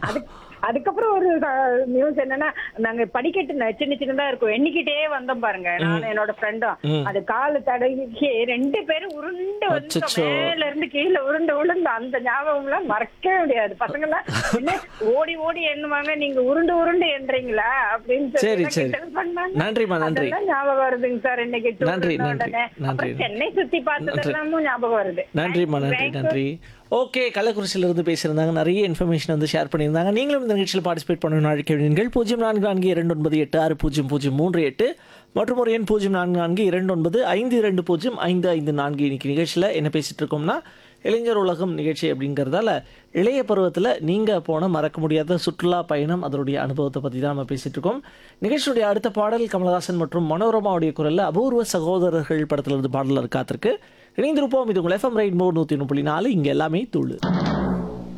அதுக்கு அதுக்கப்புறம் ஒரு நியூஸ் என்னன்னா நாங்க படிக்கட்டு ந- சின்ன சின்னதா இருக்கும் எண்ணிக்கிட்டே வந்தோம் பாருங்க நானும் என்னோட ஃப்ரெண்டும் அது காலு தடவிக்கு ரெண்டு பேரும் உருண்டு வந்து அச்சச்சோ. மேல இருந்து கீழே உருண்டு உளுந்து அந்த ஞாபகம் எல்லாம் மறக்கவே முடியாது பசங்க எல்லாம் என்ன ஓடி ஓடி எண்ணுவாங்க நீங்க உருண்டு உருண்டு எண்றீங்களா அப்படின்னு சொல்லி சரி, எல்லாம் சரி. கிண்டல் பண்ணாங்க. நன்றிம்மா, நன்றி. அதெல்லாம் ஞாபகம் வருதுங்க சார் இன்னைக்கு tour நன்றி, இருந்த நன்றி, உடனே. நன்றி. அப்புறம் சென்னை சுத்தி பார்த்ததெல்லாமும் ஞாபகம் வருது நன்றிம்மா நன்றி Thank you. நன்றி ஓகே கள்ளக்குறிச்சியிலிருந்து பேசியிருந்தாங்க நிறைய இன்ஃபர்மேஷன் வந்து ஷேர் பண்ணியிருந்தாங்க நீங்களும் இந்த நிகழ்ச்சியில் பார்ட்டிசிபேட் பண்ணணும் அழைக்க நீங்கள் பூஜ்ஜியம் நான்கு நான்கு இரண்டு ஒன்பது எட்டு ஆறு பூஜ்ஜியம் பூஜ்ஜியம் மூன்று எட்டு மற்றும் ஒரு எண் பூஜ்ஜியம் நான்கு நான்கு இரண்டு ஒன்பது ஐந்து இரண்டு பூஜ்ஜியம் ஐந்து ஐந்து நான்கு இன்னைக்கு நிகழ்ச்சியில் என்ன பேசிட்டு இருக்கோம்னா இளைஞர் உலகம் நிகழ்ச்சி அப்படிங்கிறதால இளைய பருவத்தில் நீங்கள் போன மறக்க முடியாத சுற்றுலா பயணம் அதனுடைய அனுபவத்தை பற்றி தான் நம்ம பேசிட்டு இருக்கோம் நிகழ்ச்சியுடைய அடுத்த பாடல் கமலஹாசன் மற்றும் மனோரமாவுடைய குரலில் அபூர்வ சகோதரர்கள் படத்திலிருந்து பாடலர் காத்திருக்கு இணைந்திருப்போம் இது உங்கள் எஃப்எம் ரைட் மோர் நூற்றி ஒன்று புள்ளி நாலு இங்கே எல்லாமே தூள்